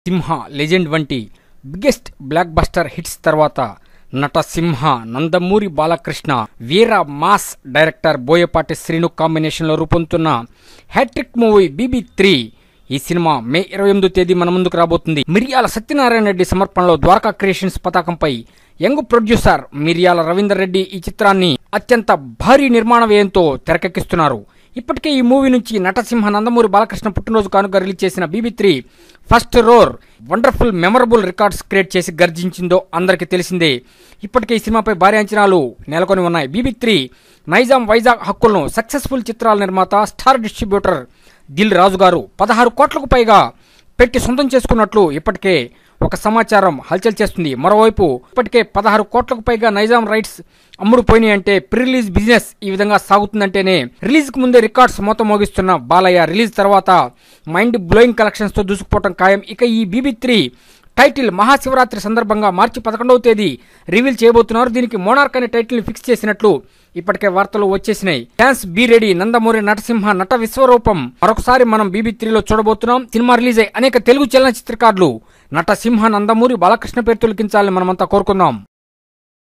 సింహ legend వంటి biggest blockbuster hits తర్వాత నటసింహ నందమూరి బాలకృష్ణ వీర మాస్ డైరెక్టర్ బోయపాటి శ్రీను కాంబినేషన్లో రూపొందుతున్న హ్యాట్రిక్ మూవీ బీబీ త్రీ ఈ సినిమా మే ఇరవై ఎనిమిదో తేదీ మన ముందుకు రాబోతుంది మిరియాల సత్యనారాయణ రెడ్డి సమర్పణలో ద్వారకా క్రియేషన్స్ పతాకంపై యంగ్ ప్రొడ్యూసర్ మిరియాల రవీందర్ రెడ్డి ఈ చిత్రాన్ని అత్యంత భారీ నిర్మాణ వ్యయంతో తెరకెక్కిస్తున్నారు ఇప్పటికే ఈ మూవీ నుంచి నటసింహ నందమూరి బాలకృష్ణ పుట్టినరోజు కానుక రిలీజ్ చేసిన BB three first roar wonderful memorable records create చేసి గర్జించిందో అందరికీ తెలిసిందే ఇప్పటికే ఈ సినిమాపై భారీ అంచనాలు నెలకొని ఉన్నాయి బీబీ త్రీ నైజాం వైజాగ్ హక్కులను సక్సెస్ఫుల్ చిత్రాల నిర్మాత స్టార్ డిస్ట్రిబ్యూటర్ దిల్ రాజు గారు పదహారు కోట్లకు పైగా పెట్టి సొంతం చేసుకున్నట్లు ఇప్పటికే ఒక సమాచారం హల్చల్ చేస్తుంది మరోవైపు ఇప్పటికే పదహారు కోట్లకు పైగా నైజాం రైట్స్ అమ్ముడు పోయినాయి అంటే ప్రీ రిలీజ్ బిజినెస్ ఈ విధంగా సాగుతుందంటేనే రిలీజ్ కు ముందే రికార్డ్స్ మొత్తం మోగిస్తున్న బాలయ్య రిలీజ్ తర్వాత మైండ్ బ్లోయింగ్ కలెక్షన్స్ తో దూసుకుపోవడం ఖాయం ఇక ఈ బీబీ త్రీ టైటిల్ మహాశివరాత్రి సందర్భంగా మార్చి పదకొండవ తేదీ రివీల్ చేయబోతున్నారు దీనికి మోనార్క్ అనే టైటిల్ ఫిక్స్ చేసినట్లు ఇప్పటికే వార్తలు వచ్చేసినాయి dance be ready Nandamuri Natasimha నట విశ్వరూపం మరొకసారి మనం బీబీ త్రీలో చూడబోతున్నాం సినిమా రిలీజ్ అయి అనేక తెలుగు చలనచిత్రకారులు నటసింహ నందమూరి బాలకృష్ణ పేరు తొలగించాలని మనమంతా కోరుకుందాం